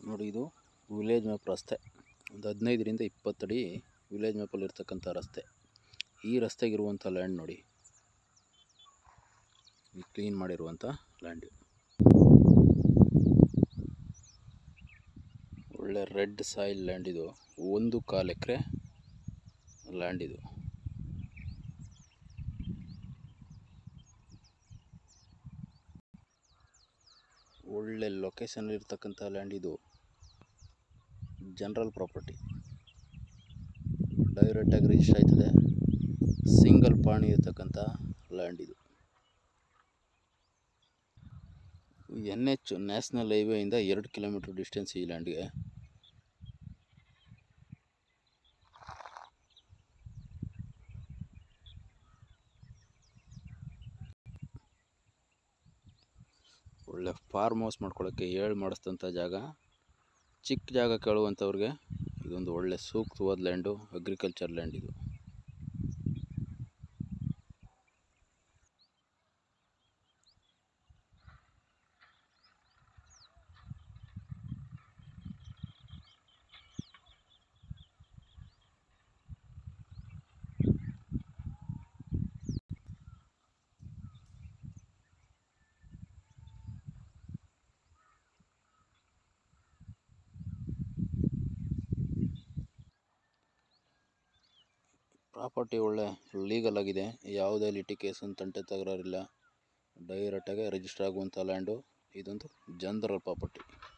ನೋಡಿ ಇದು village map ರಸ್ತೆ ಒಂದು ಹದಿನೈದರಿಂದ ಇಪ್ಪತ್ತಡಿ ವಿಲೇಜ್ ಮ್ಯಾಪಲ್ಲಿ ಇರ್ತಕ್ಕಂಥ ರಸ್ತೆ ಈ ರಸ್ತೆಗಿರುವಂಥ ಲ್ಯಾಂಡ್ ನೋಡಿ ಈ ಕ್ಲೀನ್ ಮಾಡಿರುವಂಥ ಲ್ಯಾಂಡ್ ಒಳ್ಳೆ ರೆಡ್ ಸಾಯಿಲ್ ಲ್ಯಾಂಡ್ ಇದು ಒಂದು ಕಾಲು ಎಕರೆ ಲ್ಯಾಂಡ್ ಇದು ಒಳ್ಳೆ ಲೊಕೇಶನ್ ಇರ್ತಕ್ಕಂಥ ಲ್ಯಾಂಡ್ ಇದು ಜನರಲ್ ಪ್ರಾಪರ್ಟಿ ಡೈರೆಕ್ಟಾಗಿ ರಿಜಿಸ್ಟರ್ ಆಯ್ತದೆ ಸಿಂಗಲ್ ಪಾಣಿ ಇರ್ತಕ್ಕಂಥ ಲ್ಯಾಂಡ್ ಇದು ಎನ್ ಎಚ್ ನ್ಯಾಷನಲ್ ಹೈವೇಯಿಂದ ಎರಡು ಕಿಲೋಮೀಟ್ರ್ ಡಿಸ್ಟೆನ್ಸ್ ಈ ಲ್ಯಾಂಡ್ಗೆ ಒಳ್ಳೆ ಫಾರ್ಮ್ ಹೌಸ್ ಮಾಡ್ಕೊಳ್ಳೋಕ್ಕೆ ಹೇಳಿ ಮಾಡಿಸಿದಂಥ ಜಾಗ ಚಿಕ್ಕ ಜಾಗ ಕೇಳುವಂಥವ್ರಿಗೆ ಇದೊಂದು ಒಳ್ಳೆ ಸೂಕ್ತವಾದ ಲ್ಯಾಂಡು ಅಗ್ರಿಕಲ್ಚರ್ ಲ್ಯಾಂಡ್ ಇದು ಪ್ರಾಪರ್ಟಿ ಒಳ್ಳೆ ಲೀಗಲ್ ಆಗಿದೆ ಯಾವುದೇ ಲಿಟಿಕೇಸನ್ ತಂಟೆ ತಕರಾರಿಲ್ಲ ಡೈರೆಕ್ಟಾಗಿ ರಿಜಿಸ್ಟರ್ ಆಗುವಂಥ ಲ್ಯಾಂಡು ಇದೊಂದು ಜನರಲ್ ಪ್ರಾಪರ್ಟಿ